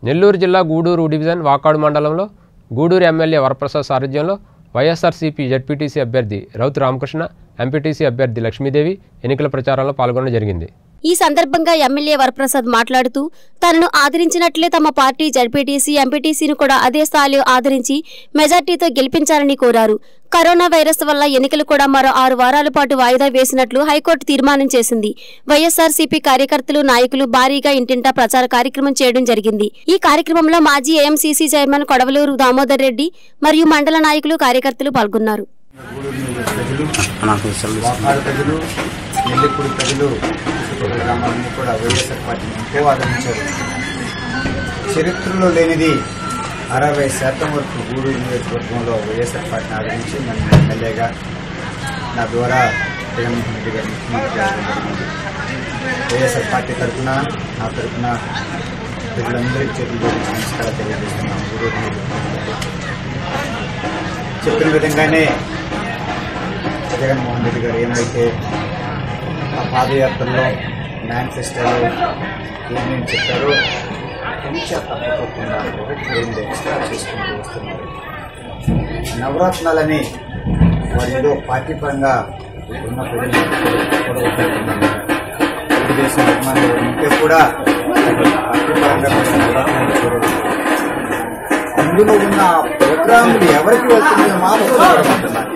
నెల్లూరు జిల్లా గూడూరు డివిజన్ వాకాడు మండలంలో గూడూరు ఎమ్మెల్యే వరప్రసాద్ సారథ్యంలో వైఎస్ఆర్సీపీ జడ్పీటీసీ అభ్యర్థి రౌత్ రామకృష్ణ ఎంపీటీసీ అభ్యర్థి లక్ష్మీదేవి ఎన్నికల ప్రచారంలో పాల్గొనడం జరిగింది ఈ సందర్భంగా ఎమ్మెల్యే వరప్రసాద్ మాట్లాడుతూ తనను ఆదరించినట్లే తమ పార్టీ జడ్పీటీసీ ఎంపీటీసీని కూడా అదే స్థాయిలో ఆదరించి మెజార్టీతో గెలిపించాలని కోరారు కరోనా వైరస్ వల్ల ఎన్నికలు కూడా మరో ఆరు వారాల పాటు వాయిదా వేసినట్లు హైకోర్టు తీర్మానం చేసింది వైఎస్ఆర్సీపీ కార్యకర్తలు నాయకులు భారీగా ఇంటింటా ప్రచార కార్యక్రమం చేయడం జరిగింది ఈ కార్యక్రమంలో మాజీ ఏఎంసీసీ చైర్మన్ కొడవలూరు దామోదర్ రెడ్డి మరియు మండల నాయకులు కార్యకర్తలు పాల్గొన్నారు నాకు సెలవు వాకాడు ప్రజలు నెల్లిపూడి ప్రజలు చుట్టుపక్కల గ్రామాలన్నీ కూడా వైఎస్ఆర్ పార్టీని ఎంతో ఆదరించారు చరిత్రలో లేనిది అరవై శాతం వరకు గూడూరు నియోజకవర్గంలో వైఎస్ఆర్ పార్టీని ఆదరించి నన్ను ఎమ్మెల్యేగా నా ద్వారా జగన్మోహన్ రెడ్డి గారు ముఖ్యమంత్రి అవ్వడం జరిగింది వైఎస్ఆర్ పార్టీ తరఫున నా తరఫున ప్రజలందరికీ చేతులు జోడించి నమస్కారాలు తెలియజేస్తున్నాం గూడూరు నియోజకవర్గంలో చెప్పిన విధంగానే జగన్మోహన్ రెడ్డి గారు ఏమైతే ఆ పాదయాత్రలో మేనిఫెస్టోలో ఏమేమి చెప్పారో కొంచెం తప్పకుండా ఒకటి రెండు ఎక్స్ట్రా చేసుకుంటూ వస్తున్నారు నవరత్నాలని వారి ఏదో పార్టీ పరంగా ఉన్న ప్రజలు తెలుగుదేశం అభిమానులు ఉంటే కూడా పార్టీ పరంగా కూడా నవరత్నాలు చూడరు అందులో ఉన్న ప్రోగ్రాములు ఎవరికి వెళ్తుందో మాత్రం చూడమంటున్నారు